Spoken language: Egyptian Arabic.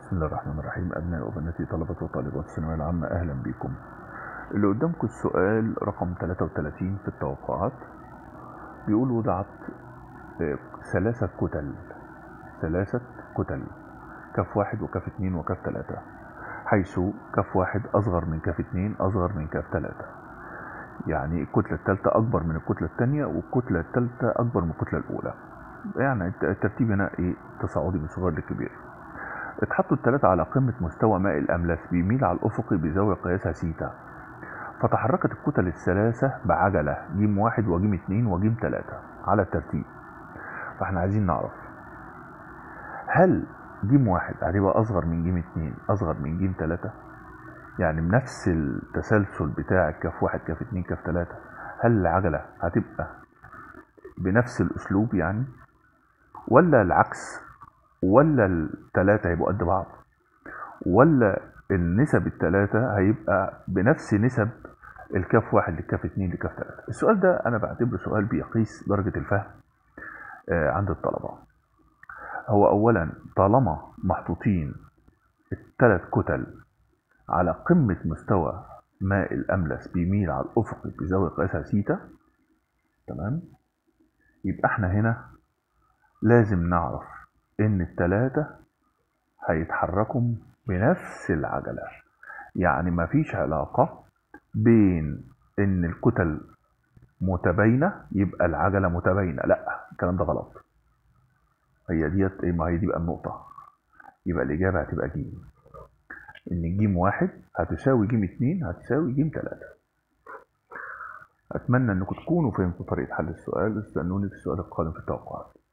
بسم الله الرحمن الرحيم أبناء وبناتي طلبة وطالبات الثانوية العامة أهلا بكم اللي قدامكم السؤال رقم 33 في التوقعات بيقول وضعت آه، ثلاثة كتل ثلاثة كتل كف واحد وكف اتنين وكف تلاتة حيث كف واحد أصغر من كف اتنين أصغر من كف تلاتة يعني الكتلة التالتة أكبر من الكتلة التانية والكتلة التالتة أكبر من الكتلة الأولى يعني الت- الترتيب هنا إيه تصاعدي من صغير لكبير اتحطوا الثلاثة على قمة مستوى ماء الأملاس بيميل على الأفقي بزاوية قياسها سيتا فتحركت الكتل الثلاثة بعجلة جيم واحد وجيم اتنين وجيم تلاتة على الترتيب فاحنا عايزين نعرف هل جيم واحد هتبقى أصغر من جيم اتنين أصغر من جيم تلاتة يعني بنفس التسلسل بتاع كف واحد كف اتنين كف تلاتة هل العجلة هتبقى بنفس الأسلوب يعني ولا العكس ولا التلاتة هيبقوا قد بعض ولا النسب التلاتة هيبقى بنفس نسب الكاف واحد للكاف اتنين لكاف تلاتة السؤال ده أنا بعتبره سؤال بيقيس درجة الفهم آه، عند الطلبة هو أولا طالما محطوطين التلات كتل على قمة مستوى ماء الأملس بيميل على الأفق بزاوية قياسها سيتا تمام يبقى احنا هنا لازم نعرف ان التلاتة هيتحركوا بنفس العجلة يعني مفيش علاقة بين ان الكتل متباينة يبقى العجلة متباينة لا الكلام ده غلط هي ديت ايه ما هي دي بقى النقطة يبقى الإجابة هتبقى جيم إن جيم واحد هتساوي جيم اتنين هتساوي جيم تلاتة أتمنى إنكم تكونوا فهمتوا طريقة حل السؤال استنوني في السؤال القادم في التوقعات